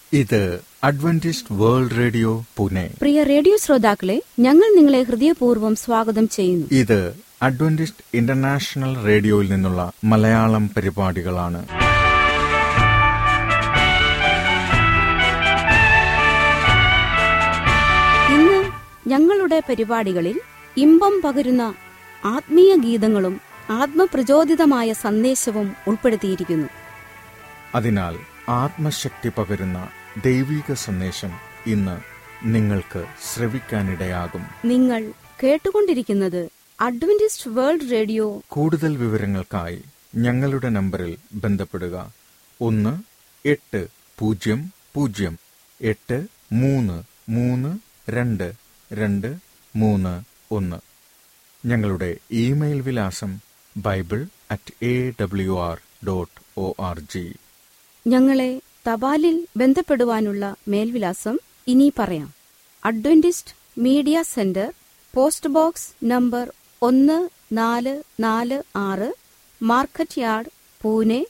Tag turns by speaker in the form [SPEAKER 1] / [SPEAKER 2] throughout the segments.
[SPEAKER 1] ഇത് Adventist world radio Pune
[SPEAKER 2] പ്രിയ radio ശ്രോതാക്കളെ ഞങ്ങൾ നിങ്ങളെ ഹൃദയപൂർവ്വം സ്വാഗതം ചെയ്യുന്നു
[SPEAKER 1] ഇത് അഡ്വന്റിസ്റ്റ് ഇന്റർനാഷണൽ റേഡിയോയിൽ നിന്നുള്ള മലയാളം പരിപാടികളാണ്
[SPEAKER 2] ഇന്ന് ഞങ്ങളുടെ പരിപാടികളിൽ ഇമ്പം പകരുന്ന ആത്മീയ ഗീതങ്ങളും ആത്മപ്രചോദിതമായ സന്ദേശവും ഉൾപ്പെടുത്തിയിരിക്കുന്നു
[SPEAKER 1] അതിനാൽ ആത്മശക്തി പകരുന്ന ദൈവിക സന്ദേശം ഇന്ന് നിങ്ങൾക്ക് ശ്രവിക്കാനിടയാകും
[SPEAKER 2] നിങ്ങൾ കേട്ടുകൊണ്ടിരിക്കുന്നത് അഡ്വന്റിസ്റ്റ് വേൾഡ് റേഡിയോ
[SPEAKER 1] കൂടുതൽ വിവരങ്ങൾക്കായി ഞങ്ങളുടെ നമ്പറിൽ ബന്ധപ്പെടുക ഒന്ന് എട്ട് പൂജ്യം പൂജ്യം എട്ട് മൂന്ന് മൂന്ന് രണ്ട് രണ്ട് മൂന്ന് ഒന്ന് ഞങ്ങളുടെ ഇമെയിൽ വിലാസം bible at A W R dot O R G
[SPEAKER 2] ഞങ്ങളെ തപാലിൽ ബന്ധപ്പെടുവാനുള്ള മേൽവിലാസം ഇനി പറയാം Adventist media centre post box number ഒന്ന് നാല് നാല് ആറ് മാർക്കറ്റ് യാർഡ് പൂനെ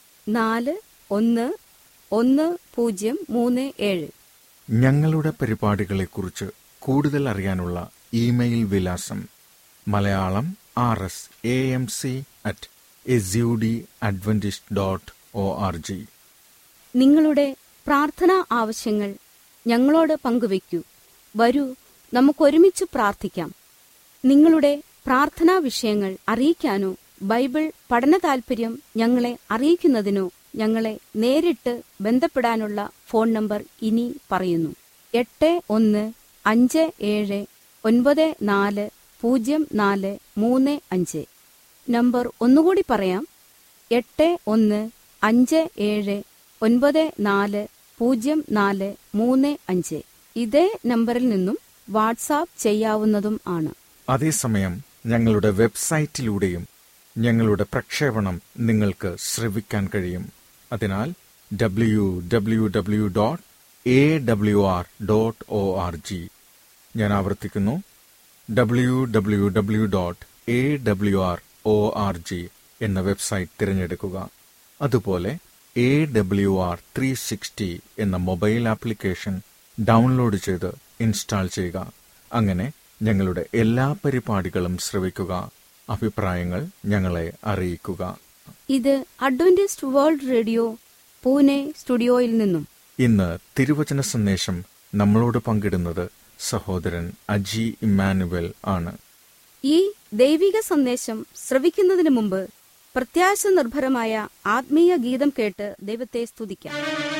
[SPEAKER 2] നാല് ഒന്ന് ഒന്ന് പൂജ്യം മൂന്ന് ഏഴ്
[SPEAKER 1] ഞങ്ങളുടെ പരിപാടികളെക്കുറിച്ച് കൂടുതൽ അറിയാനുള്ള ഇമെയിൽ വിലാസം Malayalam R S A M C at S D Adventist dot O R G
[SPEAKER 2] നിങ്ങളുടെ പ്രാർത്ഥനാ ആവശ്യങ്ങൾ ഞങ്ങളോട് പങ്കുവയ്ക്കൂ വരൂ നമുക്കൊരുമിച്ച് പ്രാർത്ഥിക്കാം നിങ്ങളുടെ പ്രാർത്ഥനാ വിഷയങ്ങൾ അറിയിക്കാനോ ബൈബിൾ പഠന താൽപര്യം ഞങ്ങളെ അറിയിക്കുന്നതിനോ ഞങ്ങളെ നേരിട്ട് ബന്ധപ്പെടാനുള്ള ഫോൺ നമ്പർ ഇനി പറയുന്നു എട്ട് ഒന്ന് അഞ്ച് ഏഴ് ഒൻപത് നാല് പൂജ്യം നാല് മൂന്ന് അഞ്ച് നമ്പർ ഒന്നുകൂടി പറയാം എട്ട് ഒന്ന് അഞ്ച് ഏഴ് ഒൻപത് നാല് പൂജ്യം നാല് മൂന്ന് അഞ്ച് ഇതേ നമ്പറിൽ നിന്നും വാട്സാപ്പ് ചെയ്യാവുന്നതും ആണ്
[SPEAKER 1] അതേസമയം ഞങ്ങളുടെ വെബ്സൈറ്റിലൂടെയും ഞങ്ങളുടെ പ്രക്ഷേപണം നിങ്ങൾക്ക് ശ്രവിക്കാൻ കഴിയും അതിനാൽ W W W dot A W R dot O R G ഞാൻ ആവർത്തിക്കുന്നു W W W dot A W R O R G എന്ന വെബ്സൈറ്റ് തിരഞ്ഞെടുക്കുക അതുപോലെ A W R three sixty എന്ന മൊബൈൽ ആപ്ലിക്കേഷൻ ഡൗൺലോഡ് ചെയ്ത് ഇൻസ്റ്റാൾ ചെയ്യുക അങ്ങനെ ഞങ്ങളുടെ എല്ലാ പരിപാടികളും ശ്രവിക്കുക അഭിപ്രായങ്ങൾ ഞങ്ങളെ അറിയിക്കുക
[SPEAKER 2] ഇത് അഡ്വന്റിസ്റ്റ് വേൾഡ് റേഡിയോ പൂനെ സ്റ്റുഡിയോയിൽ നിന്നും
[SPEAKER 1] ഇന്ന് തിരുവചന സന്ദേശം നമ്മളോട് പങ്കിടുന്നത് സഹോദരൻ അജി ഇമ്മാനുവൽ ആണ്
[SPEAKER 2] ഈ ദൈവിക സന്ദേശം ശ്രവിക്കുന്നതിന് മുമ്പ് പ്രത്യാശ നിർഭരമായ ആത്മീയ ഗീതം കേട്ട് ദൈവത്തെ സ്തുതിക്കാം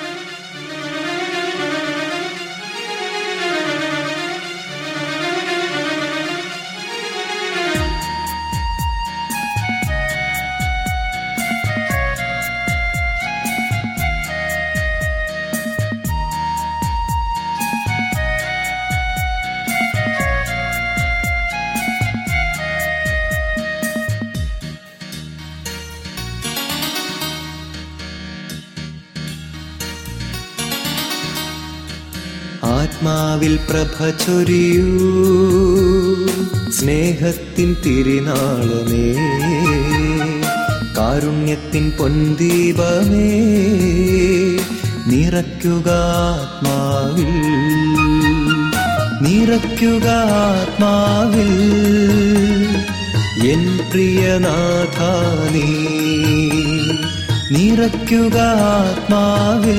[SPEAKER 3] ആത്മാവിൽ പ്രഭ ചൊരിയൂ സ്നേഹത്തിൻ തിരുനാളമേ കാരുണ്യത്തിൻ പൊൻദീപമേ നിറയ്ക്കുക ആത്മാവിൽ നിറയ്ക്കുക ആത്മാവിൽ എൻ പ്രിയനാഥാനീ നിറയ്ക്കുക ആത്മാവിൽ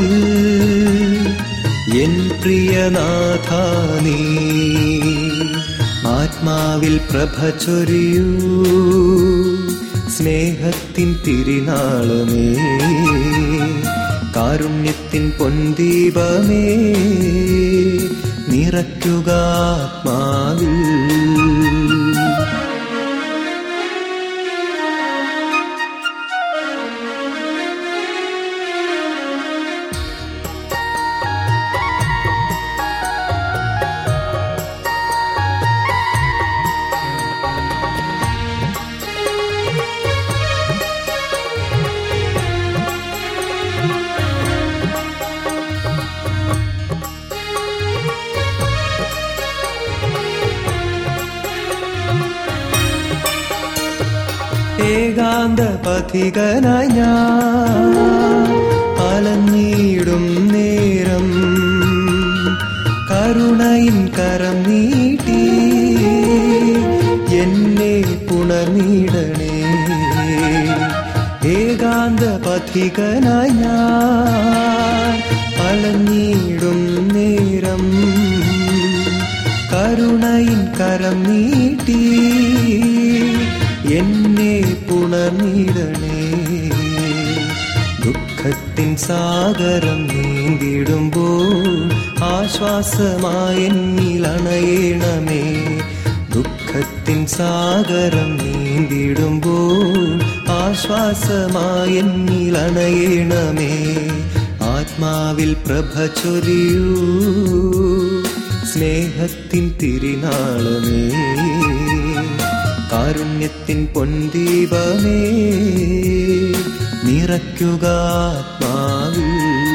[SPEAKER 3] എൻ പ്രിയനാഥാനീ ആത്മാവിൽ പ്രഭ ചൊരിയൂ സ്നേഹത്തിൻ തിരുനാളമേ കാരുണ്യത്തിൻ പൊൻദീപമേ നിറയ്ക്കുക ആത്മാവിൽ ഏകാന്ത പഥികനായി ഞാൻ അലഞ്ഞിടും നേരം പഥികനായി ഞാൻ അലഞ്ഞിടും നേരം കരുണയിൻ കരം നീട്ടി എന്നെ പുണർന്നിടണേ ദുഃഖത്തിൻ സാഗരം നീന്തിടുമ്പോൾ ആശ്വാസമായെന്നിലണയണമേ ദുഃഖത്തിൻ സാഗരം നീന്തിടുമ്പോൾ ആശ്വാസമായെന്നിലണയണമേ ആത്മാവിൽ പ്രഭ ചൊരിയൂ സ്നേഹത്തിൻ തിരിനാളമേ കാരുണ്യത്തിൻ പൊൻദീപമേ നിറയ്ക്കുക ആത്മാവിൽ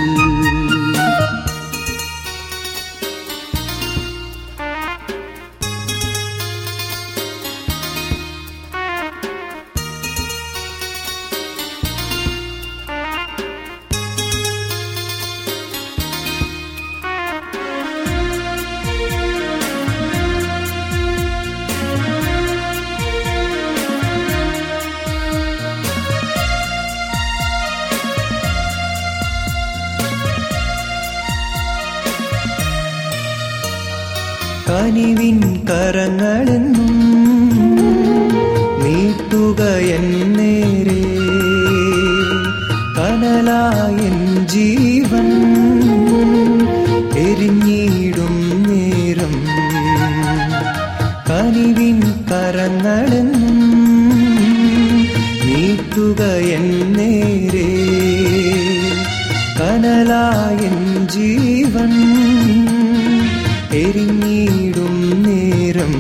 [SPEAKER 3] കനിവിൻ കരങ്ങളെന്നും നീട്ടുക എന്നേരെ കനലായൻ ജീവൻ എരിഞ്ഞിടും നേരം കനിവിൻ കരങ്ങളെന്നും നീട്ടുക എന്നേരെ കനലായൻ ജീവൻ എരിഞ്ഞിടും നേരം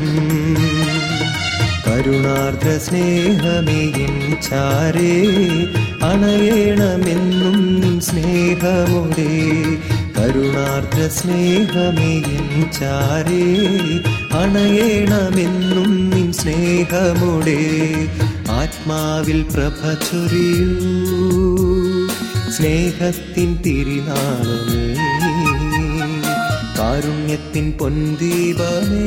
[SPEAKER 3] കരുണാർദ്ര സ്നേഹമേയും ചാരേ അണയണമെന്നും നിൻ സ്നേഹമുടേ കരുണാർദ്ര സ്നേഹമേയും ചാരേ അണയണമെന്നും നിൻ സ്നേഹമുടേ ആത്മാവിൽ പ്രഭ ചൊരിയൂ സ്നേഹത്തിൻ തിരിനാളമേ കാരുണ്യത്തിൻ പൊൻദീപമേ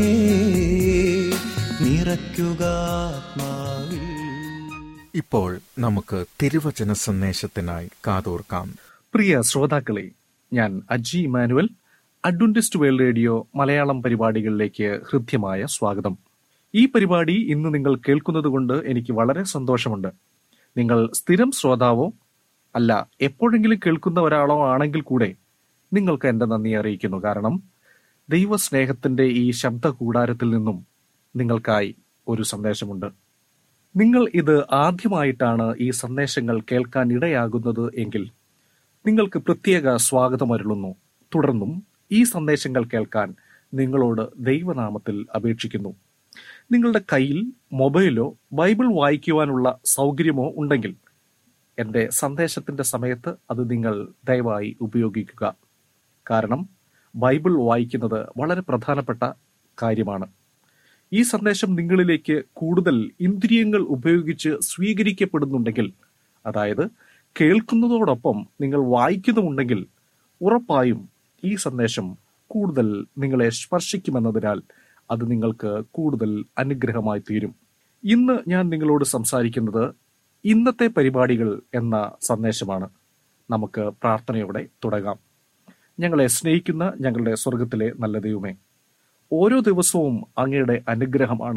[SPEAKER 3] നിറയ്ക്കുക ആത്മാവിൽ
[SPEAKER 1] ഇപ്പോൾ നമുക്ക് തിരുവചന സന്ദേശത്തിനായി കാതോർക്കാം
[SPEAKER 4] പ്രിയ ശ്രോതാക്കളെ ഞാൻ Aji Emmanuel Adventist world radio Malayalam പരിപാടികളിലേക്ക് ഹൃദ്യമായ സ്വാഗതം ഈ പരിപാടി ഇന്ന് നിങ്ങൾ കേൾക്കുന്നത് കൊണ്ട് എനിക്ക് വളരെ സന്തോഷമുണ്ട് നിങ്ങൾ സ്ഥിരം ശ്രോതാവോ അല്ല എപ്പോഴെങ്കിലും കേൾക്കുന്ന ഒരാളോ ആണെങ്കിൽ കൂടെ നിങ്ങൾക്ക് എന്റെ നന്ദി അറിയിക്കുന്നു കാരണം ദൈവസ്നേഹത്തിന്റെ ഈ ശബ്ദ കൂടാരത്തിൽ നിന്നും നിങ്ങൾക്കായി ഒരു സന്ദേശമുണ്ട് നിങ്ങൾ ഇത് ആദ്യമായിട്ടാണ് ഈ സന്ദേശങ്ങൾ കേൾക്കാൻ ഇടയാകുന്നത് എങ്കിൽ നിങ്ങൾക്ക് പ്രത്യേക സ്വാഗതം അരുളുന്നു തുടർന്നും ഈ സന്ദേശങ്ങൾ കേൾക്കാൻ നിങ്ങളോട് ദൈവനാമത്തിൽ അപേക്ഷിക്കുന്നു നിങ്ങളുടെ കയ്യിൽ മൊബൈലോ ബൈബിൾ വായിക്കുവാനുള്ള സൗകര്യമോ ഉണ്ടെങ്കിൽ എൻ്റെ സന്ദേശത്തിന്റെ സമയത്ത് അത് നിങ്ങൾ ദയവായി ഉപയോഗിക്കുക കാരണം ബൈബിൾ വായിക്കുന്നത് വളരെ പ്രധാനപ്പെട്ട കാര്യമാണ് ഈ സന്ദേശം നിങ്ങളിലേക്ക് കൂടുതൽ ഇന്ദ്രിയങ്ങൾ ഉപയോഗിച്ച് സ്വീകരിക്കപ്പെടുന്നുണ്ടെങ്കിൽ അതായത് കേൾക്കുന്നതോടൊപ്പം നിങ്ങൾ വായിക്കുന്നുമുണ്ടെങ്കിൽ ഉറപ്പായും ഈ സന്ദേശം കൂടുതൽ നിങ്ങളെ സ്പർശിക്കുമെന്നതിനാൽ അത് നിങ്ങൾക്ക് കൂടുതൽ അനുഗ്രഹമായി തീരും ഇന്ന് ഞാൻ നിങ്ങളോട് സംസാരിക്കുന്നത് ഇന്നത്തെ പരിപാടികൾ എന്ന സന്ദേശമാണ് നമുക്ക് പ്രാർത്ഥനയോടെ തുടങ്ങാം ഞങ്ങളെ സ്നേഹിക്കുന്ന ഞങ്ങളുടെ സ്വർഗത്തിലെ നല്ല ദൈവമേ ഓരോ ദിവസവും അങ്ങയുടെ അനുഗ്രഹമാണ്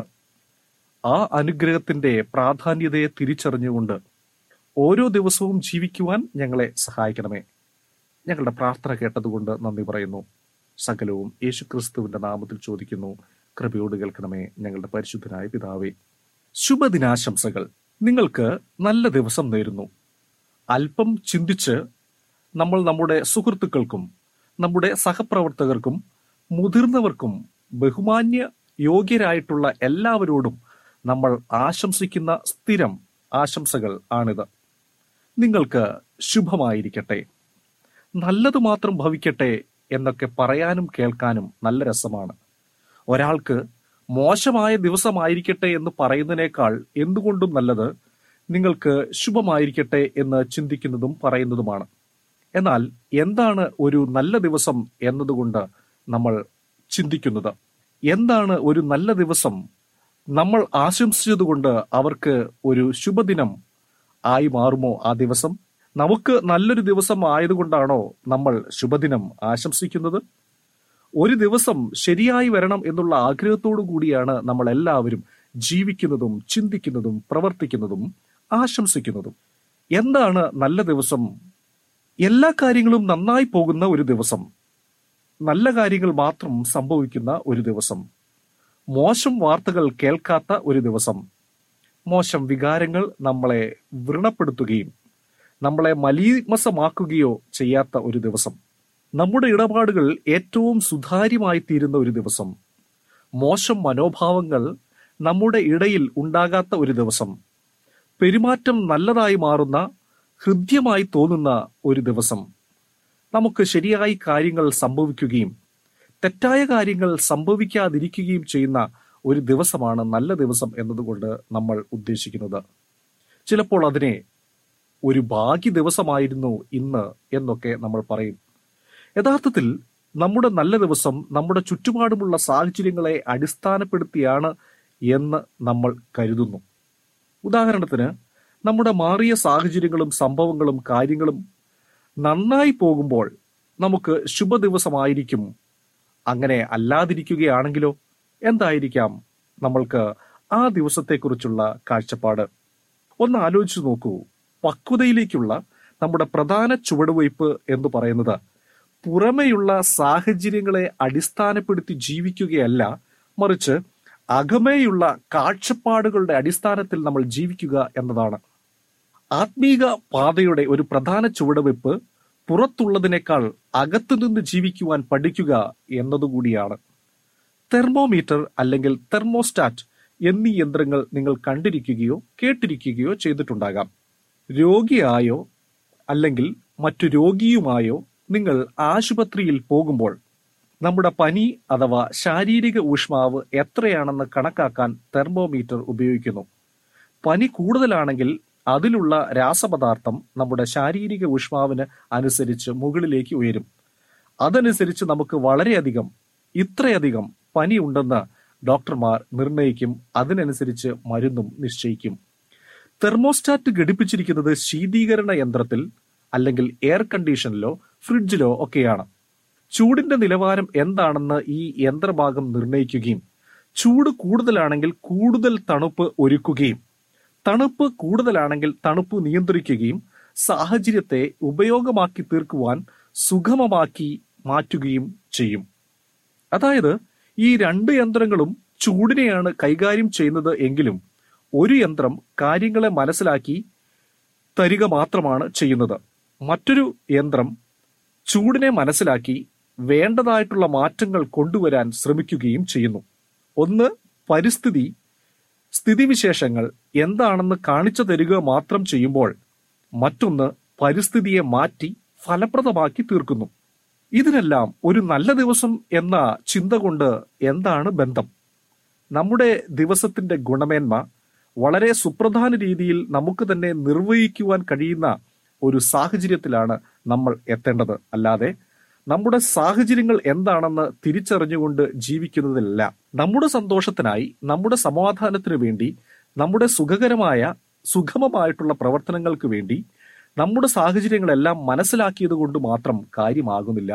[SPEAKER 4] ആ അനുഗ്രഹത്തിന്റെ പ്രാധാന്യതയെ തിരിച്ചറിഞ്ഞുകൊണ്ട് ഓരോ ദിവസവും ജീവിക്കുവാൻ ഞങ്ങളെ സഹായിക്കണമേ ഞങ്ങളുടെ പ്രാർത്ഥന കേട്ടതുകൊണ്ട് നന്ദി പറയുന്നു സകലവും യേശുക്രിസ്തുവിന്റെ നാമത്തിൽ ചോദിക്കുന്നു കൃപയോട് കേൾക്കണമേ ഞങ്ങളുടെ പരിശുദ്ധനായ പിതാവേ ശുഭദിനാശംസകൾ നിങ്ങൾക്ക് നല്ല ദിവസം നേരുന്നു അല്പം ചിന്തിച്ച് നമ്മൾ നമ്മുടെ സുഹൃത്തുക്കൾക്കും നമ്മുടെ സഹപ്രവർത്തകർക്കും മുതിർന്നവർക്കും ബഹുമാന്യ യോഗ്യരായിട്ടുള്ള എല്ലാവരോടും നമ്മൾ ആശംസിക്കുന്ന സ്ഥിരം ആശംസകൾ ആണിത് നിങ്ങൾക്ക് ശുഭമായിരിക്കട്ടെ നല്ലത് മാത്രം ഭവിക്കട്ടെ എന്നൊക്കെ പറയാനും കേൾക്കാനും നല്ല രസമാണ് ഒരാൾക്ക് മോശമായ ദിവസമായിരിക്കട്ടെ എന്ന് പറയുന്നതിനേക്കാൾ എന്തുകൊണ്ടും നല്ലത് നിങ്ങൾക്ക് ശുഭമായിരിക്കട്ടെ എന്ന് ചിന്തിക്കുന്നതും പറയുന്നതുമാണ് എന്നാൽ എന്താണ് ഒരു നല്ല ദിവസം എന്നതുകൊണ്ട് നമ്മൾ ചിന്തിക്കുന്നത് എന്താണ് ഒരു നല്ല ദിവസം നമ്മൾ ആശംസിച്ചതുകൊണ്ട് അവർക്ക് ഒരു ശുഭദിനം ആയി മാറുമോ ആ ദിവസം നമുക്ക് നല്ലൊരു ദിവസം ആയതുകൊണ്ടാണോ നമ്മൾ ശുഭദിനം ആശംസിക്കുന്നത് ഒരു ദിവസം ശരിയായി വരണം എന്നുള്ള ആഗ്രഹത്തോടു കൂടിയാണ് നമ്മൾ എല്ലാവരും ജീവിക്കുന്നതും ചിന്തിക്കുന്നതും പ്രവർത്തിക്കുന്നതും ആശംസിക്കുന്നതും എന്താണ് നല്ല ദിവസം എല്ലാ കാര്യങ്ങളും നന്നായി പോകുന്ന ഒരു ദിവസം നല്ല കാര്യങ്ങൾ മാത്രം സംഭവിക്കുന്ന ഒരു ദിവസം മോശം വാർത്തകൾ കേൾക്കാത്ത ഒരു ദിവസം മോശം വികാരങ്ങൾ നമ്മളെ വ്രണപ്പെടുത്തുകയും നമ്മളെ മലീമസമാക്കുകയോ ചെയ്യാത്ത ഒരു ദിവസം നമ്മുടെ ഇടപാടുകൾ ഏറ്റവും സുതാര്യമായി തീരുന്ന ഒരു ദിവസം മോശം മനോഭാവങ്ങൾ നമ്മുടെ ഇടയിൽ ഉണ്ടാകാത്ത ഒരു ദിവസം പെരുമാറ്റം നല്ലതായി മാറുന്ന ഹൃദ്യമായി തോന്നുന്ന ഒരു ദിവസം നമുക്ക് ശരിയായി കാര്യങ്ങൾ സംഭവിക്കുകയും തെറ്റായ കാര്യങ്ങൾ സംഭവിക്കാതിരിക്കുകയും ചെയ്യുന്ന ഒരു ദിവസമാണ് നല്ല ദിവസം എന്നതുകൊണ്ട് നമ്മൾ ഉദ്ദേശിക്കുന്നത് ചിലപ്പോൾ അതിനെ ഒരു ഭാഗ്യ ദിവസമായിരുന്നു ഇന്ന് എന്നൊക്കെ നമ്മൾ പറയും യഥാർത്ഥത്തിൽ നമ്മുടെ നല്ല ദിവസം നമ്മുടെ ചുറ്റുപാടുമുള്ള സാഹചര്യങ്ങളെ അടിസ്ഥാനപ്പെടുത്തിയാണ് എന്ന് നമ്മൾ കരുതുന്നു ഉദാഹരണത്തിന് നമ്മുടെ മാറിയ സാഹചര്യങ്ങളും സംഭവങ്ങളും കാര്യങ്ങളും നന്നായി പോകുമ്പോൾ നമുക്ക് ശുഭദിവസമായിരിക്കും അങ്ങനെ അല്ലാതിരിക്കുകയാണെങ്കിലോ എന്തായിരിക്കാം നമ്മൾക്ക് ആ ദിവസത്തെക്കുറിച്ചുള്ള കാഴ്ചപ്പാട് ഒന്ന് ആലോചിച്ചു നോക്കൂ പക്വതയിലേക്കുള്ള നമ്മുടെ പ്രധാന ചുവടുവയ്പ് എന്ന് പറയുന്നത് പുറമെയുള്ള സാഹചര്യങ്ങളെ അടിസ്ഥാനപ്പെടുത്തി ജീവിക്കുകയല്ല മറിച്ച് അകമേയുള്ള കാഴ്ചപ്പാടുകളുടെ അടിസ്ഥാനത്തിൽ നമ്മൾ ജീവിക്കുക എന്നതാണ് ആത്മീക പാതയുടെ ഒരു പ്രധാന ചുവടുവെപ്പ് പുറത്തുള്ളതിനേക്കാൾ അകത്തുനിന്ന് ജീവിക്കുവാൻ പഠിക്കുക എന്നതുകൂടിയാണ് തെർമോമീറ്റർ അല്ലെങ്കിൽ തെർമോസ്റ്റാറ്റ് എന്നീ യന്ത്രങ്ങൾ നിങ്ങൾ കണ്ടിരിക്കുകയോ കേട്ടിരിക്കുകയോ ചെയ്തിട്ടുണ്ടാകാം രോഗിയായോ അല്ലെങ്കിൽ മറ്റു രോഗിയുമായോ നിങ്ങൾ ആശുപത്രിയിൽ പോകുമ്പോൾ നമ്മുടെ പനി അഥവാ ശാരീരിക ഊഷ്മാവ് എത്രയാണെന്ന് കണക്കാക്കാൻ തെർമോമീറ്റർ ഉപയോഗിക്കുന്നു പനി കൂടുതലാണെങ്കിൽ അതിലുള്ള രാസപദാർത്ഥം നമ്മുടെ ശാരീരിക ഊഷ്മാവിന് അനുസരിച്ച് മുകളിലേക്ക് ഉയരും അതനുസരിച്ച് നമുക്ക് വളരെയധികം ഇത്രയധികം പനി ഉണ്ടെന്ന് ഡോക്ടർമാർ നിർണയിക്കും അതിനനുസരിച്ച് മരുന്നും നിശ്ചയിക്കും തെർമോസ്റ്റാറ്റ് ഘടിപ്പിച്ചിരിക്കുന്നത് ശീതീകരണ യന്ത്രത്തിൽ അല്ലെങ്കിൽ എയർ കണ്ടീഷനിലോ ഫ്രിഡ്ജിലോ ഒക്കെയാണ് ചൂടിന്റെ നിലവാരം എന്താണെന്ന് ഈ യന്ത്രഭാഗം നിർണയിക്കുകയും ചൂട് കൂടുതലാണെങ്കിൽ കൂടുതൽ തണുപ്പ് ഒരുക്കുകയും തണുപ്പ് കൂടുതലാണെങ്കിൽ തണുപ്പ് നിയന്ത്രിക്കുകയും സാഹചര്യത്തെ ഉപയോഗമാക്കി തീർക്കുവാൻ സുഗമമാക്കി മാറ്റുകയും ചെയ്യും അതായത് ഈ രണ്ട് യന്ത്രങ്ങളും ചൂടിനെയാണ് കൈകാര്യം ചെയ്യുന്നത് എങ്കിലും ഒരു യന്ത്രം കാര്യങ്ങളെ മനസ്സിലാക്കി തരിക മാത്രമാണ് ചെയ്യുന്നത് മറ്റൊരു യന്ത്രം ചൂടിനെ മനസ്സിലാക്കി വേണ്ടതായിട്ടുള്ള മാറ്റങ്ങൾ കൊണ്ടുവരാൻ ശ്രമിക്കുകയും ചെയ്യുന്നു ഒന്ന് പരിസ്ഥിതി സ്ഥിതിവിശേഷങ്ങൾ എന്താണെന്ന് കാണിച്ചു തരിക മാത്രം ചെയ്യുമ്പോൾ മറ്റൊന്ന് പരിസ്ഥിതിയെ മാറ്റി ഫലപ്രദമാക്കി തീർക്കുന്നു ഇതിനെല്ലാം ഒരു നല്ല ദിവസം എന്ന ചിന്ത കൊണ്ട് എന്താണ് ബന്ധം നമ്മുടെ ദിവസത്തിന്റെ ഗുണമേന്മ വളരെ സുപ്രധാന രീതിയിൽ നമുക്ക് തന്നെ നിർവഹിക്കുവാൻ കഴിയുന്ന ഒരു സാഹചര്യത്തിലാണ് നമ്മൾ എത്തേണ്ടത് അല്ലാതെ നമ്മുടെ സാഹചര്യങ്ങൾ എന്താണെന്ന് തിരിച്ചറിഞ്ഞുകൊണ്ട് ജീവിക്കുന്നതിലല്ല നമ്മുടെ സന്തോഷത്തിനായി നമ്മുടെ സമാധാനത്തിനു വേണ്ടി നമ്മുടെ സുഖകരമായ സുഗമമായിട്ടുള്ള പ്രവർത്തനങ്ങൾക്ക് വേണ്ടി നമ്മുടെ സാഹചര്യങ്ങളെല്ലാം മനസ്സിലാക്കിയത് കൊണ്ട് മാത്രം കാര്യമാകുന്നില്ല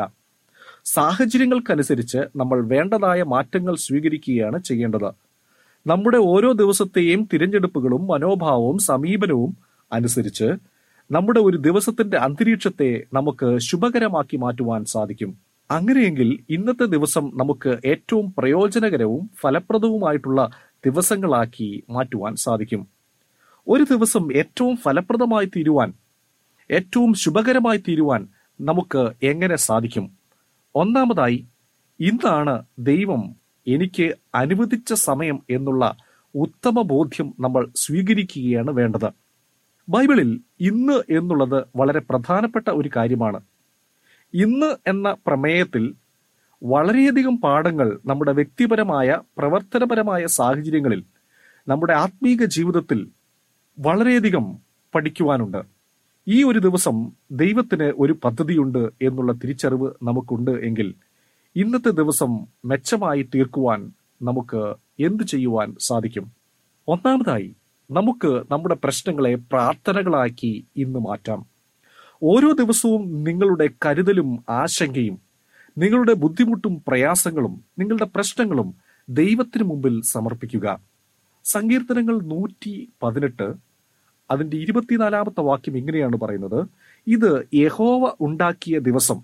[SPEAKER 4] സാഹചര്യങ്ങൾക്കനുസരിച്ച് നമ്മൾ വേണ്ടതായ മാറ്റങ്ങൾ സ്വീകരിക്കുകയാണ് ചെയ്യേണ്ടത് നമ്മുടെ ഓരോ ദിവസത്തെയും തിരഞ്ഞെടുപ്പുകളും മനോഭാവവും സമീപനവും അനുസരിച്ച് നമ്മുടെ ഒരു ദിവസത്തിന്റെ അന്തരീക്ഷത്തെ നമുക്ക് ശുഭകരമാക്കി മാറ്റുവാൻ സാധിക്കും അങ്ങനെയെങ്കിൽ ഇന്നത്തെ ദിവസം നമുക്ക് ഏറ്റവും പ്രയോജനകരവും ഫലപ്രദവുമായിട്ടുള്ള ദിവസങ്ങളാക്കി മാറ്റുവാൻ സാധിക്കും ഒരു ദിവസം ഏറ്റവും ഫലപ്രദമായി തീരുവാൻ ഏറ്റവും ശുഭകരമായി തീരുവാൻ നമുക്ക് എങ്ങനെ സാധിക്കും ഒന്നാമതായി ഇന്നാണ് ദൈവം എനിക്ക് അനുവദിച്ച സമയം എന്നുള്ള ഉത്തമ ബോധ്യം നമ്മൾ സ്വീകരിക്കുകയാണ് വേണ്ടത് ബൈബിളിൽ ഇന്ന് എന്നുള്ളത് വളരെ പ്രധാനപ്പെട്ട ഒരു കാര്യമാണ് ഇന്ന് എന്ന പ്രമേയത്തിൽ വളരെയധികം പാഠങ്ങൾ നമ്മുടെ വ്യക്തിപരമായ പ്രവർത്തനപരമായ സാഹചര്യങ്ങളിൽ നമ്മുടെ ആത്മീക ജീവിതത്തിൽ വളരെയധികം പഠിക്കുവാനുണ്ട് ഈ ഒരു ദിവസം ദൈവത്തിന് ഒരു പദ്ധതിയുണ്ട് എന്നുള്ള തിരിച്ചറിവ് നമുക്കുണ്ട് എങ്കിൽ ഇന്നത്തെ ദിവസം മെച്ചമായി തീർക്കുവാൻ നമുക്ക് എന്തു ചെയ്യുവാൻ സാധിക്കും ഒന്നാമതായി നമുക്ക് നമ്മുടെ പ്രശ്നങ്ങളെ പ്രാർത്ഥനകളാക്കി ഇന്ന് മാറ്റാം ഓരോ ദിവസവും നിങ്ങളുടെ കരുതലും ആശങ്കയും നിങ്ങളുടെ ബുദ്ധിമുട്ടും പ്രയാസങ്ങളും നിങ്ങളുടെ പ്രശ്നങ്ങളും ദൈവത്തിന് മുമ്പിൽ സമർപ്പിക്കുക സങ്കീർത്തനങ്ങൾ നൂറ്റി പതിനെട്ട് അതിന്റെ ഇരുപത്തിനാലാമത്തെ വാക്യം ഇങ്ങനെയാണ് പറയുന്നത് ഇത് യഹോവ ഉണ്ടാക്കിയ ദിവസം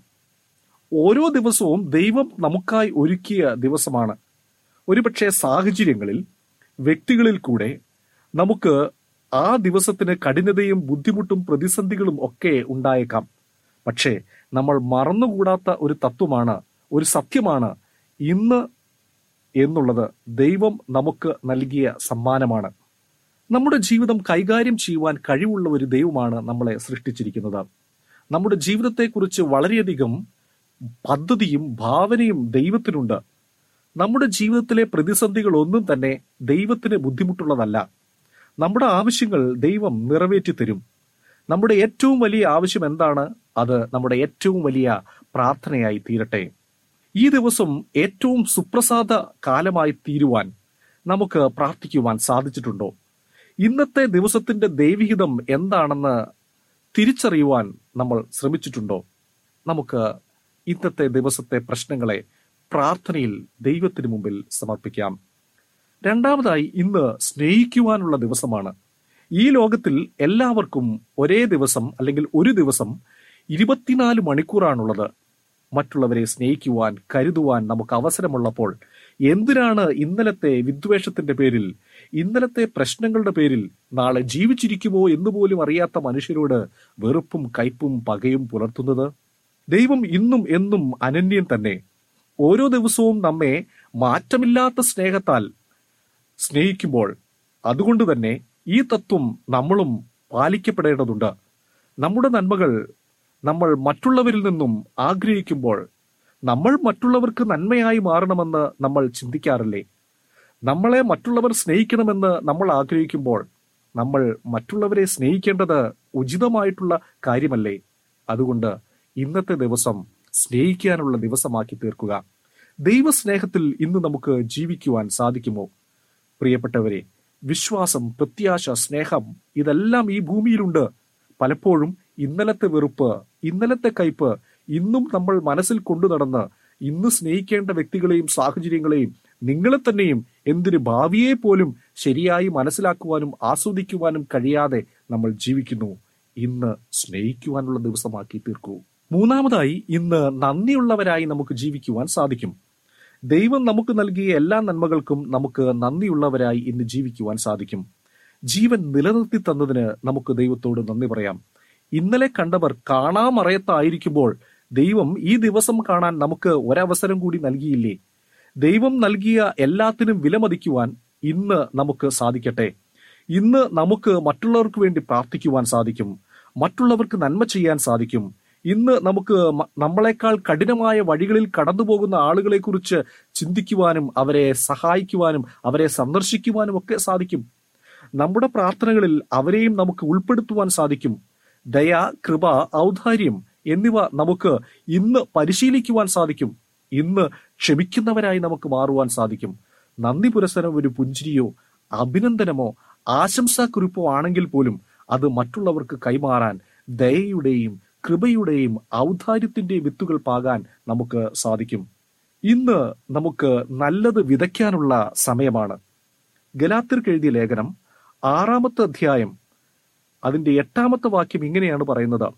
[SPEAKER 4] ഓരോ ദിവസവും ദൈവം നമുക്കായി ഒരുക്കിയ ദിവസമാണ് ഒരുപക്ഷെ സാഹചര്യങ്ങളിൽ വ്യക്തികളിൽ കൂടെ നമുക്ക് ആ ദിവസത്തിന് കഠിനതയും ബുദ്ധിമുട്ടും പ്രതിസന്ധികളും ഒക്കെ ഉണ്ടായേക്കാം പക്ഷേ നമ്മൾ മറന്നുകൂടാത്ത ഒരു തത്വമാണ് ഒരു സത്യമാണ് ഇന്ന് എന്നുള്ളത് ദൈവം നമുക്ക് നൽകിയ സമ്മാനമാണ് നമ്മുടെ ജീവിതം കൈകാര്യം ചെയ്യുവാൻ കഴിവുള്ള ഒരു ദൈവമാണ് നമ്മളെ സൃഷ്ടിച്ചിരിക്കുന്നത് നമ്മുടെ ജീവിതത്തെക്കുറിച്ച് വളരെയധികം പദ്ധതിയും ഭാവനയും ദൈവത്തിനുണ്ട് നമ്മുടെ ജീവിതത്തിലെ പ്രതിസന്ധികൾ ഒന്നും തന്നെ ദൈവത്തിന് ബുദ്ധിമുട്ടുള്ളതല്ല നമ്മുടെ ആവശ്യങ്ങൾ ദൈവം നിറവേറ്റി തരും നമ്മുടെ ഏറ്റവും വലിയ ആവശ്യം എന്താണ് അത് നമ്മുടെ ഏറ്റവും വലിയ പ്രാർത്ഥനയായി തീരട്ടെ ഈ ദിവസം ഏറ്റവും സുപ്രസാദ കാലമായി തീരുവാൻ നമുക്ക് പ്രാർത്ഥിക്കുവാൻ സാധിച്ചിട്ടുണ്ടോ ഇന്നത്തെ ദിവസത്തിന്റെ ദൈവിഹിതം എന്താണെന്ന് തിരിച്ചറിയുവാൻ നമ്മൾ ശ്രമിച്ചിട്ടുണ്ടോ നമുക്ക് ഇന്നത്തെ ദിവസത്തെ പ്രശ്നങ്ങളെ പ്രാർത്ഥനയിൽ ദൈവത്തിന് മുമ്പിൽ സമർപ്പിക്കാം രണ്ടാമതായി ഇന്ന് സ്നേഹിക്കുവാനുള്ള ദിവസമാണ് ഈ ലോകത്തിൽ എല്ലാവർക്കും ഒരേ ദിവസം അല്ലെങ്കിൽ ഒരു ദിവസം ഇരുപത്തിനാല് മണിക്കൂറാണുള്ളത് മറ്റുള്ളവരെ സ്നേഹിക്കുവാൻ കരുതുവാൻ നമുക്ക് അവസരമുള്ളപ്പോൾ എന്തിനാണ് ഇന്നലത്തെ വിദ്വേഷത്തിന്റെ പേരിൽ ഇന്നലത്തെ പ്രശ്നങ്ങളുടെ പേരിൽ നാളെ ജീവിച്ചിരിക്കുമോ എന്ന് പോലും അറിയാത്ത മനുഷ്യരോട് വെറുപ്പും കയ്പും പകയും പുലർത്തുന്നത് ദൈവം ഇന്നും എന്നും അനന്യൻ തന്നെ ഓരോ ദിവസവും നമ്മെ മാറ്റമില്ലാത്ത സ്നേഹത്താൽ സ്നേഹിക്കുമ്പോൾ അതുകൊണ്ട് തന്നെ ഈ തത്വം നമ്മളും പാലിക്കപ്പെടേണ്ടതുണ്ട് നമ്മുടെ നന്മകൾ നമ്മൾ മറ്റുള്ളവരിൽ നിന്നും ആഗ്രഹിക്കുമ്പോൾ നമ്മൾ മറ്റുള്ളവർക്ക് നന്മയായി മാറണമെന്ന് നമ്മൾ ചിന്തിക്കാറില്ലേ നമ്മളെ മറ്റുള്ളവർ സ്നേഹിക്കണമെന്ന് നമ്മൾ ആഗ്രഹിക്കുമ്പോൾ നമ്മൾ മറ്റുള്ളവരെ സ്നേഹിക്കേണ്ടത് ഉചിതമായിട്ടുള്ള കാര്യമല്ലേ അതുകൊണ്ട് ഇന്നത്തെ ദിവസം സ്നേഹിക്കാനുള്ള ദിവസമാക്കി തീർക്കുക ദൈവസ്നേഹത്തിൽ ഇന്ന് നമുക്ക് ജീവിക്കുവാൻ സാധിക്കുമോ പ്രിയപ്പെട്ടവരെ വിശ്വാസം പ്രത്യാശ സ്നേഹം ഇതെല്ലാം ഈ ഭൂമിയിലുണ്ട് പലപ്പോഴും ഇന്നലത്തെ വെറുപ്പ് ഇന്നലത്തെ കയ്പ് ഇന്നും നമ്മൾ മനസ്സിൽ കൊണ്ടു നടന്ന് ഇന്ന് സ്നേഹിക്കേണ്ട വ്യക്തികളെയും സാഹചര്യങ്ങളെയും നിങ്ങളെ തന്നെയും എന്തിന് ഭാവിയെ പോലും ശരിയായി മനസ്സിലാക്കുവാനും ആസ്വദിക്കുവാനും കഴിയാതെ നമ്മൾ ജീവിക്കുന്നു ഇന്ന് സ്നേഹിക്കുവാനുള്ള ദിവസമാക്കി തീർക്കൂ മൂന്നാമതായി ഇന്ന് നന്ദിയുള്ളവരായി നമുക്ക് ജീവിക്കുവാൻ സാധിക്കും ദൈവം നമുക്ക് നൽകിയ എല്ലാ നന്മകൾക്കും നമുക്ക് നന്ദിയുള്ളവരായി ഇന്ന് ജീവിക്കുവാൻ സാധിക്കും ജീവൻ നിലനിർത്തി തന്നതിന് നമുക്ക് ദൈവത്തോട് നന്ദി പറയാം ഇന്നലെ കണ്ടവർ കാണാമറയത്തായിരിക്കുമ്പോൾ ദൈവം ഈ ദിവസം കാണാൻ നമുക്ക് ഒരവസരം കൂടി നൽകിയില്ലേ ദൈവം നൽകിയ എല്ലാത്തിനും വിലമതിക്കുവാൻ ഇന്ന് നമുക്ക് സാധിക്കട്ടെ ഇന്ന് നമുക്ക് മറ്റുള്ളവർക്ക് വേണ്ടി പ്രാർത്ഥിക്കുവാൻ സാധിക്കും മറ്റുള്ളവർക്ക് നന്മ ചെയ്യാൻ സാധിക്കും ഇന്ന് നമുക്ക് മ- നമ്മളെക്കാൾ കഠിനമായ വഴികളിൽ കടന്നു പോകുന്ന ആളുകളെ കുറിച്ച് ചിന്തിക്കുവാനും അവരെ സഹായിക്കുവാനും അവരെ സന്ദർശിക്കുവാനും ഒക്കെ സാധിക്കും നമ്മുടെ പ്രാർത്ഥനകളിൽ അവരെയും നമുക്ക് ഉൾപ്പെടുത്തുവാൻ സാധിക്കും ദയ കൃപ ഔദാര്യം എന്നിവ നമുക്ക് ഇന്ന് പരിശീലിക്കുവാൻ സാധിക്കും ഇന്ന് ക്ഷമിക്കുന്നവരായി നമുക്ക് മാറുവാൻ സാധിക്കും നന്ദി പുരസരം ഒരു പുഞ്ചിരിയോ അഭിനന്ദനമോ ആശംസാക്കുറിപ്പോ ആണെങ്കിൽ പോലും അത് മറ്റുള്ളവർക്ക് കൈമാറാൻ ദയയുടെയും കൃപയുടെയും ഔദാര്യത്തിന്റെയും വിത്തുകൾ പാകാൻ നമുക്ക് സാധിക്കും ഇന്ന് നമുക്ക് നല്ലത് വിതയ്ക്കാനുള്ള സമയമാണ് ഗലാത്തിർക്ക് എഴുതിയ ലേഖനം ആറാമത്തെ അധ്യായം അതിന്റെ എട്ടാമത്തെ വാക്യം ഇങ്ങനെയാണ് പറയുന്നത്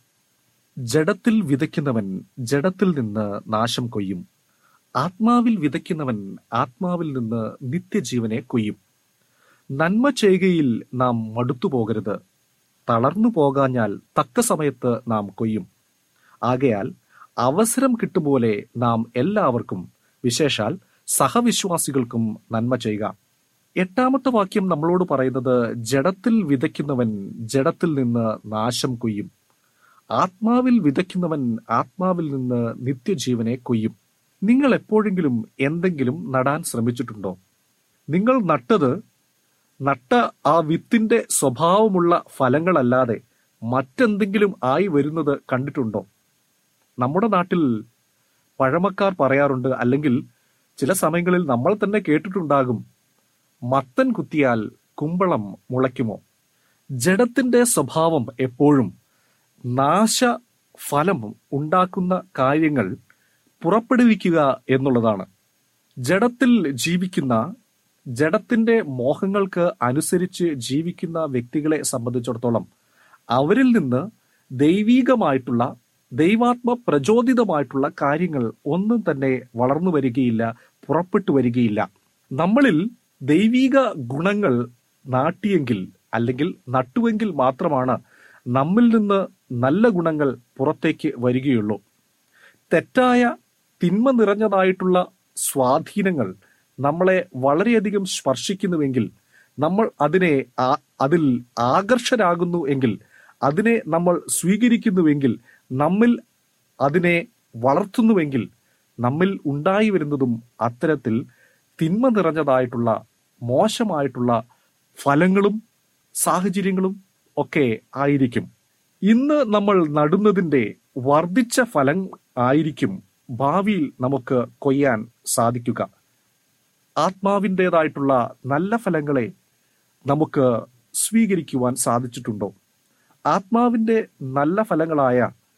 [SPEAKER 4] ജഡത്തിൽ വിതയ്ക്കുന്നവൻ ജഡത്തിൽ നിന്ന് നാശം കൊയ്യും ആത്മാവിൽ വിതയ്ക്കുന്നവൻ ആത്മാവിൽ നിന്ന് നിത്യജീവനെ കൊയ്യും നന്മ ചെയ്യുകയിൽ നാം മടുത്തു പോകരുത് തളർന്നു പോകാഞ്ഞാൽ തക്ക സമയത്ത് നാം കൊയ്യും ആകയാൽ അവസരം കിട്ടുപോലെ നാം എല്ലാവർക്കും വിശേഷാൽ സഹവിശ്വാസികൾക്കും നന്മ ചെയ്യുക എട്ടാമത്തെ വാക്യം നമ്മളോട് പറയുന്നത് ജഡത്തിൽ വിതയ്ക്കുന്നവൻ ജഡത്തിൽ നിന്ന് നാശം കൊയ്യും ആത്മാവിൽ വിതയ്ക്കുന്നവൻ ആത്മാവിൽ നിന്ന് നിത്യജീവനെ കൊയ്യും നിങ്ങൾ എപ്പോഴെങ്കിലും എന്തെങ്കിലും നടാൻ ശ്രമിച്ചിട്ടുണ്ടോ നിങ്ങൾ നട്ടത് നട്ട ആ വിത്തിന്റെ സ്വഭാവമുള്ള ഫലങ്ങളല്ലാതെ മറ്റെന്തെങ്കിലും ആയി വരുന്നത് കണ്ടിട്ടുണ്ടോ നമ്മുടെ നാട്ടിൽ പഴമക്കാർ പറയാറുണ്ട് അല്ലെങ്കിൽ ചില സമയങ്ങളിൽ നമ്മൾ തന്നെ കേട്ടിട്ടുണ്ടാകും മത്തൻ കുത്തിയാൽ കുമ്പളം മുളയ്ക്കുമോ ജഡത്തിന്റെ സ്വഭാവം എപ്പോഴും നാശ ഫലം ഉണ്ടാക്കുന്ന കാര്യങ്ങൾ പുറപ്പെടുവിക്കുക എന്നുള്ളതാണ് ജഡത്തിൽ ജീവിക്കുന്ന ജഡത്തിന്റെ മോഹങ്ങൾക്ക് അനുസരിച്ച് ജീവിക്കുന്ന വ്യക്തികളെ സംബന്ധിച്ചിടത്തോളം അവരിൽ നിന്ന് ദൈവീകമായിട്ടുള്ള ദൈവാത്മ പ്രചോദിതമായിട്ടുള്ള കാര്യങ്ങൾ ഒന്നും തന്നെ വളർന്നു വരികയില്ല പുറപ്പെട്ടു വരികയില്ല നമ്മളിൽ ദൈവീക ഗുണങ്ങൾ നാട്ടിയെങ്കിൽ അല്ലെങ്കിൽ നട്ടുവെങ്കിൽ മാത്രമാണ് നമ്മിൽ നിന്ന് നല്ല ഗുണങ്ങൾ പുറത്തേക്ക് വരികയുള്ളൂ തെറ്റായ തിന്മ നിറഞ്ഞതായിട്ടുള്ള സ്വാധീനങ്ങൾ നമ്മളെ വളരെയധികം സ്പർശിക്കുന്നുവെങ്കിൽ നമ്മൾ അതിനെ ആ- അതിൽ ആകർഷരാകുന്നു എങ്കിൽ അതിനെ നമ്മൾ സ്വീകരിക്കുന്നുവെങ്കിൽ നമ്മിൽ അതിനെ വളർത്തുന്നുവെങ്കിൽ നമ്മിൽ ഉണ്ടായി വരുന്നതും അത്തരത്തിൽ തിന്മ നിറഞ്ഞതായിട്ടുള്ള മോശമായിട്ടുള്ള ഫലങ്ങളും സാഹചര്യങ്ങളും ഒക്കെ ആയിരിക്കും ഇന്ന് നമ്മൾ നടുന്നതിന്റെ വർദ്ധിച്ച ഫലം ആയിരിക്കും ഭാവിയിൽ നമുക്ക് കൊയ്യാൻ സാധിക്കുക ആത്മാവിൻ്റെതായിട്ടുള്ള നല്ല ഫലങ്ങളെ നമുക്ക് സ്വീകരിക്കുവാൻ സാധിച്ചിട്ടുണ്ടോ ആത്മാവിന്റെ നല്ല ഫലങ്ങളായ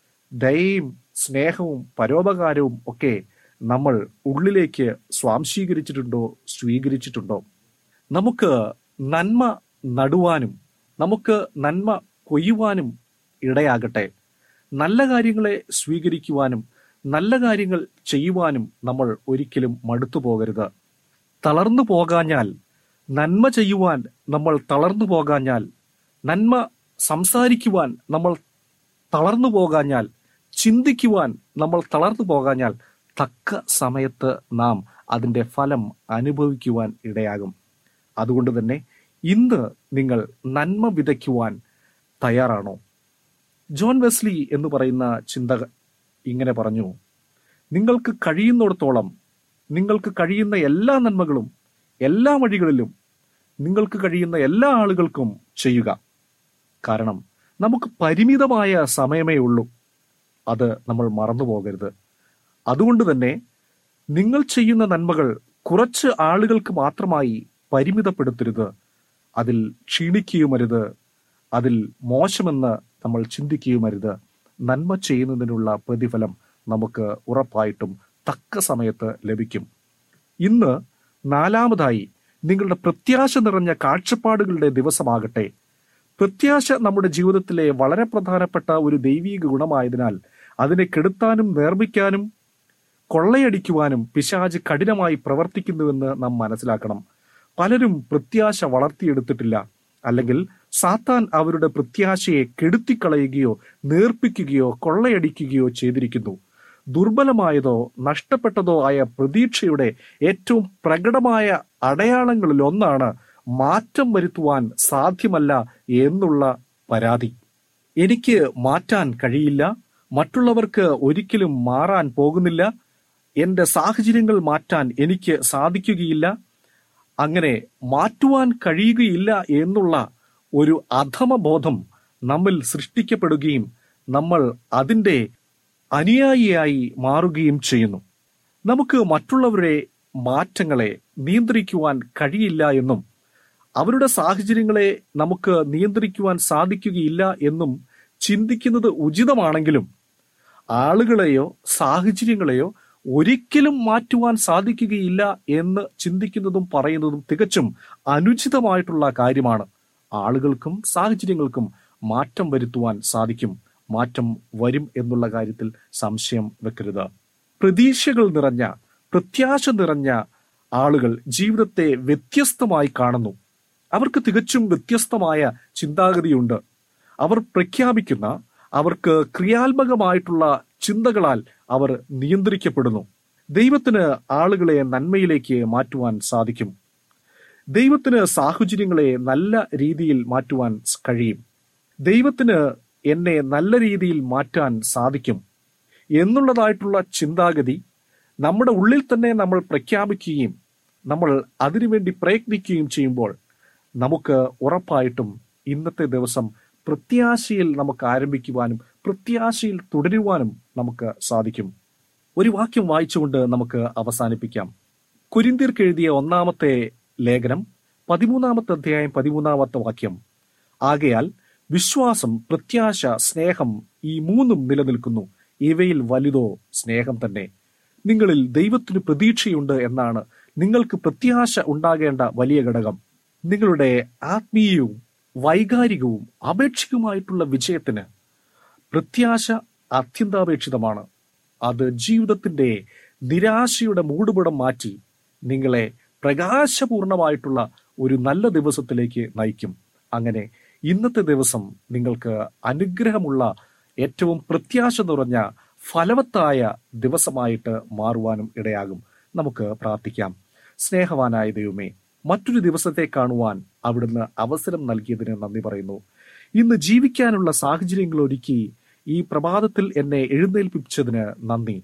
[SPEAKER 4] ദയയും സ്നേഹവും പരോപകാരവും ഒക്കെ നമ്മൾ ഉള്ളിലേക്ക് സ്വാംശീകരിച്ചിട്ടുണ്ടോ സ്വീകരിച്ചിട്ടുണ്ടോ നമുക്ക് നന്മ നടുവാനും നമുക്ക് നന്മ കൊയ്യുവാനും ഇടയാകട്ടെ നല്ല കാര്യങ്ങളെ സ്വീകരിക്കുവാനും നല്ല കാര്യങ്ങൾ ചെയ്യുവാനും നമ്മൾ ഒരിക്കലും മടുത്തു പോകരുത് തളർന്നു പോകാഞ്ഞാൽ നന്മ ചെയ്യുവാൻ നമ്മൾ തളർന്നു പോകാഞ്ഞാൽ നന്മ സംസാരിക്കുവാൻ നമ്മൾ തളർന്നു പോകാഞ്ഞാൽ ചിന്തിക്കുവാൻ നമ്മൾ തളർന്നു പോകാഞ്ഞാൽ തക്ക സമയത്ത് നാം അതിന്റെ ഫലം അനുഭവിക്കുവാൻ ഇടയാകും അതുകൊണ്ട് തന്നെ ഇന്ന് നിങ്ങൾ നന്മ വിതയ്ക്കുവാൻ തയ്യാറാണോ ജോൺ വെസ്ലി എന്ന് പറയുന്ന ചിന്ത ഇങ്ങനെ പറഞ്ഞു നിങ്ങൾക്ക് കഴിയുന്നിടത്തോളം നിങ്ങൾക്ക് കഴിയുന്ന എല്ലാ നന്മകളും എല്ലാ വഴികളിലും നിങ്ങൾക്ക് കഴിയുന്ന എല്ലാ ആളുകൾക്കും ചെയ്യുക കാരണം നമുക്ക് പരിമിതമായ സമയമേ ഉള്ളൂ അത് നമ്മൾ മറന്നു പോകരുത് അതുകൊണ്ട് തന്നെ നിങ്ങൾ ചെയ്യുന്ന നന്മകൾ കുറച്ച് ആളുകൾക്ക് മാത്രമായി പരിമിതപ്പെടുത്തരുത് അതിൽ ക്ഷീണിക്കുകയുമരുത് അതിൽ മോശമെന്ന് നമ്മൾ ചിന്തിക്കുകയുമരുത് നന്മ ചെയ്യുന്നതിനുള്ള പ്രതിഫലം നമുക്ക് ഉറപ്പായിട്ടും തക്ക സമയത്ത് ലഭിക്കും ഇന്ന് നാലാമതായി നിങ്ങളുടെ പ്രത്യാശ നിറഞ്ഞ കാഴ്ചപ്പാടുകളുടെ ദിവസമാകട്ടെ പ്രത്യാശ നമ്മുടെ ജീവിതത്തിലെ വളരെ പ്രധാനപ്പെട്ട ഒരു ദൈവീക ഗുണമായതിനാൽ അതിനെ കെടുത്താനും നേർമ്മിക്കാനും കൊള്ളയടിക്കുവാനും പിശാജ് കഠിനമായി പ്രവർത്തിക്കുന്നുവെന്ന് നാം മനസ്സിലാക്കണം പലരും പ്രത്യാശ വളർത്തിയെടുത്തിട്ടില്ല അല്ലെങ്കിൽ സാത്താൻ അവരുടെ പ്രത്യാശയെ കെടുത്തിക്കളയുകയോ നേർപ്പിക്കുകയോ കൊള്ളയടിക്കുകയോ ചെയ്തിരിക്കുന്നു ദുർബലമായതോ നഷ്ടപ്പെട്ടതോ ആയ പ്രതീക്ഷയുടെ ഏറ്റവും പ്രകടമായ അടയാളങ്ങളിൽ ഒന്നാണ് മാറ്റം വരുത്തുവാൻ സാധ്യമല്ല എന്നുള്ള പരാതി എനിക്ക് മാറ്റാൻ കഴിയില്ല മറ്റുള്ളവർക്ക് ഒരിക്കലും മാറാൻ പോകുന്നില്ല എന്റെ സാഹചര്യങ്ങൾ മാറ്റാൻ എനിക്ക് സാധിക്കുകയില്ല അങ്ങനെ മാറ്റുവാൻ കഴിയുകയില്ല എന്നുള്ള ഒരു അധമബോധം നമ്മിൽ സൃഷ്ടിക്കപ്പെടുകയും നമ്മൾ അതിന്റെ അനുയായിയായി മാറുകയും ചെയ്യുന്നു നമുക്ക് മറ്റുള്ളവരുടെ മാറ്റങ്ങളെ നിയന്ത്രിക്കുവാൻ കഴിയില്ല എന്നും അവരുടെ സാഹചര്യങ്ങളെ നമുക്ക് നിയന്ത്രിക്കുവാൻ സാധിക്കുകയില്ല എന്നും ചിന്തിക്കുന്നത് ഉചിതമാണെങ്കിലും ആളുകളെയോ സാഹചര്യങ്ങളെയോ ഒരിക്കലും മാറ്റുവാൻ സാധിക്കുകയില്ല എന്ന് ചിന്തിക്കുന്നതും പറയുന്നതും തികച്ചും അനുചിതമായിട്ടുള്ള കാര്യമാണ് ആളുകൾക്കും സാഹചര്യങ്ങൾക്കും മാറ്റം വരുത്തുവാൻ സാധിക്കും മാറ്റം വരും എന്നുള്ള കാര്യത്തിൽ സംശയം വെക്കരുത് പ്രതീക്ഷകൾ നിറഞ്ഞ പ്രത്യാശ നിറഞ്ഞ ആളുകൾ ജീവിതത്തെ വ്യത്യസ്തമായി കാണുന്നു അവർക്ക് തികച്ചും വ്യത്യസ്തമായ ചിന്താഗതിയുണ്ട് അവർ പ്രഖ്യാപിക്കുന്ന അവർക്ക് ക്രിയാത്മകമായിട്ടുള്ള ചിന്തകളാൽ അവർ നിയന്ത്രിക്കപ്പെടുന്നു ദൈവത്തിന് ആളുകളെ നന്മയിലേക്ക് മാറ്റുവാൻ സാധിക്കും ദൈവത്തിന് സാഹചര്യങ്ങളെ നല്ല രീതിയിൽ മാറ്റുവാൻ കഴിയും ദൈവത്തിന് എന്നെ നല്ല രീതിയിൽ മാറ്റാൻ സാധിക്കും എന്നുള്ളതായിട്ടുള്ള ചിന്താഗതി നമ്മുടെ ഉള്ളിൽ തന്നെ നമ്മൾ പ്രഖ്യാപിക്കുകയും നമ്മൾ അതിനുവേണ്ടി പ്രയത്നിക്കുകയും ചെയ്യുമ്പോൾ നമുക്ക് ഉറപ്പായിട്ടും ഇന്നത്തെ ദിവസം പ്രത്യാശയിൽ നമുക്ക് ആരംഭിക്കുവാനും പ്രത്യാശയിൽ തുടരുവാനും നമുക്ക് സാധിക്കും ഒരു വാക്യം വായിച്ചുകൊണ്ട് നമുക്ക് അവസാനിപ്പിക്കാം കുരിന്തിർക്ക് എഴുതിയ ഒന്നാമത്തെ ലേഖനം പതിമൂന്നാമത്തെ അധ്യായം പതിമൂന്നാമത്തെ വാക്യം ആകയാൽ വിശ്വാസം പ്രത്യാശ സ്നേഹം ഈ മൂന്നും നിലനിൽക്കുന്നു ഇവയിൽ വലുതോ സ്നേഹം തന്നെ നിങ്ങളിൽ ദൈവത്തിന് പ്രതീക്ഷയുണ്ട് എന്നാണ് നിങ്ങൾക്ക് പ്രത്യാശ ഉണ്ടാകേണ്ട വലിയ ഘടകം നിങ്ങളുടെ ആത്മീയവും വൈകാരികവും അപേക്ഷികവുമായിട്ടുള്ള വിജയത്തിന് പ്രത്യാശ അത്യന്താപേക്ഷിതമാണ് അത് ജീവിതത്തിന്റെ നിരാശയുടെ മൂടുപടം മാറ്റി നിങ്ങളെ പ്രകാശപൂർണമായിട്ടുള്ള ഒരു നല്ല ദിവസത്തിലേക്ക് നയിക്കും അങ്ങനെ ഇന്നത്തെ ദിവസം നിങ്ങൾക്ക് അനുഗ്രഹമുള്ള ഏറ്റവും പ്രത്യാശ നിറഞ്ഞ ഫലവത്തായ ദിവസമായിട്ട് മാറുവാനും ഇടയാകും നമുക്ക് പ്രാർത്ഥിക്കാം സ്നേഹവാനായ ദൈവമേ മറ്റൊരു ദിവസത്തെ കാണുവാൻ അവിടുന്ന് അവസരം നൽകിയതിന് നന്ദി പറയുന്നു ഇന്ന് ജീവിക്കാനുള്ള സാഹചര്യങ്ങൾ ഒരുക്കി ഈ പ്രഭാതത്തിൽ എന്നെ എഴുന്നേൽപ്പിച്ചതിന് നന്ദി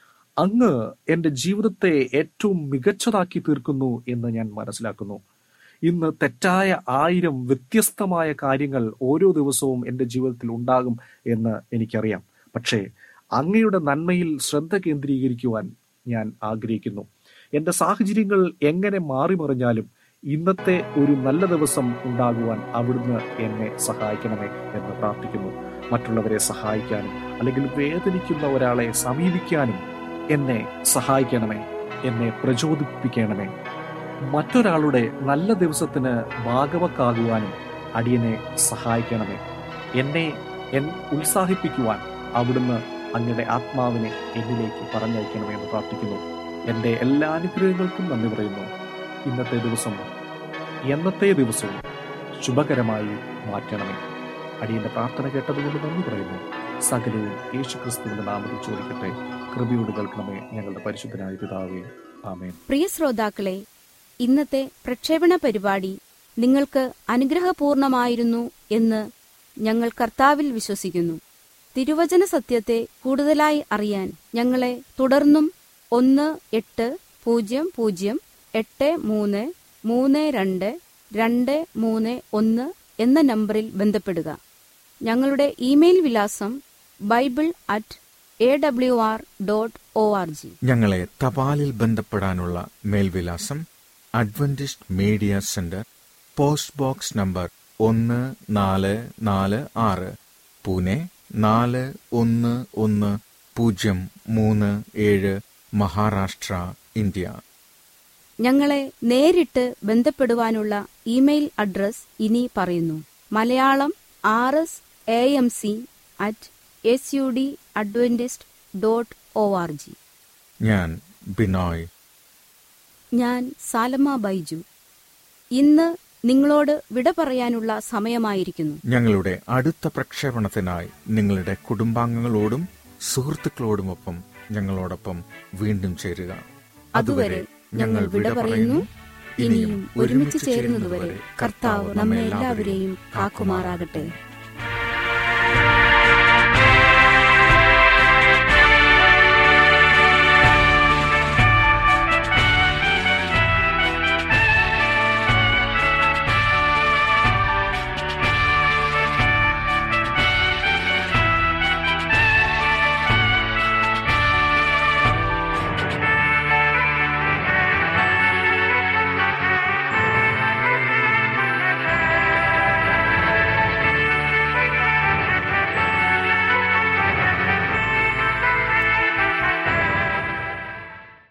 [SPEAKER 4] അങ്ങ് എന്റെ ജീവിതത്തെ ഏറ്റവും മികച്ചതാക്കി തീർക്കുന്നു എന്ന് ഞാൻ മനസ്സിലാക്കുന്നു ഇന്ന് തെറ്റായ ആയിരം വ്യത്യസ്തമായ കാര്യങ്ങൾ ഓരോ ദിവസവും എൻ്റെ ജീവിതത്തിൽ ഉണ്ടാകും എന്ന് എനിക്കറിയാം പക്ഷേ അങ്ങയുടെ നന്മയിൽ ശ്രദ്ധ കേന്ദ്രീകരിക്കുവാൻ ഞാൻ ആഗ്രഹിക്കുന്നു എൻ്റെ സാഹചര്യങ്ങൾ എങ്ങനെ മാറിമറിഞ്ഞാലും ഇന്നത്തെ ഒരു നല്ല ദിവസം ഉണ്ടാകുവാൻ അവിടുന്ന് എന്നെ സഹായിക്കണമേ എന്ന് പ്രാർത്ഥിക്കുന്നു മറ്റുള്ളവരെ സഹായിക്കാനും അല്ലെങ്കിൽ വേദനിക്കുന്ന ഒരാളെ സമീപിക്കാനും എന്നെ സഹായിക്കണമേ എന്നെ പ്രചോദിപ്പിക്കണമേ മറ്റൊരാളുടെ നല്ല ദിവസത്തിന് ഭാഗവക്കാകുവാനും അടിയനെ സഹായിക്കണമേ എന്നെ എൻ ഉത്സാഹിപ്പിക്കുവാൻ അവിടുന്ന് അങ്ങയുടെ ആത്മാവിനെ എന്നിലേക്ക് പറഞ്ഞയക്കണമേ എന്ന് പ്രാർത്ഥിക്കുന്നു എൻ്റെ എല്ലാ അനുഗ്രഹങ്ങൾക്കും നന്ദി പറയുന്നു ഇന്നത്തെ ദിവസം എന്നത്തെ ദിവസവും ശുഭകരമായി മാറ്റണമേ അടിയന്റെ പ്രാർത്ഥന കേട്ടതുകൊണ്ട് നന്ദി പറയുന്നു സകലവും യേശു ക്രിസ്തുവിന്റെ നാമത്തിൽ ചോദിക്കട്ടെ കൃപയോട് കേൾക്കണമേ ഞങ്ങളുടെ പരിശുദ്ധനായ പിതാവേ ആമേൻ
[SPEAKER 2] പ്രിയ ശ്രോതാക്കളെ ഇന്നത്തെ പ്രക്ഷേപണ പരിപാടി നിങ്ങൾക്ക് അനുഗ്രഹപൂർണമായിരുന്നു എന്ന് ഞങ്ങൾ കർത്താവിൽ വിശ്വസിക്കുന്നു തിരുവചന സത്യത്തെ കൂടുതലായി അറിയാൻ ഞങ്ങളെ തുടർന്നും ഒന്ന് എട്ട് പൂജ്യം പൂജ്യം എട്ട് മൂന്ന് മൂന്ന് രണ്ട് രണ്ട് മൂന്ന് ഒന്ന് എന്ന നമ്പറിൽ ബന്ധപ്പെടുക ഞങ്ങളുടെ ഇമെയിൽ വിലാസം bible at A W R dot O R G
[SPEAKER 1] ഞങ്ങളെ തപാലിൽ ബന്ധപ്പെടാനുള്ള മേൽവിലാസം Adventist media centre post box number ഒന്ന് നാല് നാല് ആറ് പൂനെ നാല് ഒന്ന് ഒന്ന് പൂജ്യം മൂന്ന് ഏഴ് മഹാരാഷ്ട്ര ഇന്ത്യ
[SPEAKER 2] ഞങ്ങളെ നേരിട്ട് ബന്ധപ്പെടുവാനുള്ള ഇമെയിൽ അഡ്രസ് ഇനി പറയുന്നു Malayalam R S A M C at S U D Adventist dot O R G
[SPEAKER 1] ഞാൻ ബിനോയ്
[SPEAKER 2] ഞാൻ സാലമ ബൈജു ഇന്ന് നിങ്ങളോട് വിട പറയാനുള്ള സമയമായിരിക്കുന്നു
[SPEAKER 1] ഞങ്ങളുടെ അടുത്ത പ്രക്ഷേപണത്തിനായി നിങ്ങളുടെ കുടുംബാംഗങ്ങളോടും സുഹൃത്തുക്കളോടുമൊപ്പം ഞങ്ങളോടൊപ്പം വീണ്ടും ചേരുക
[SPEAKER 2] അതുവരെ ഞങ്ങൾ വിട പറയുന്നു ഇനിയും ഒരുമിച്ച് ചേരുന്നതുവരെ കർത്താവ് നമ്മെ എല്ലാവരെയും കാക്കുമാറാകട്ടെ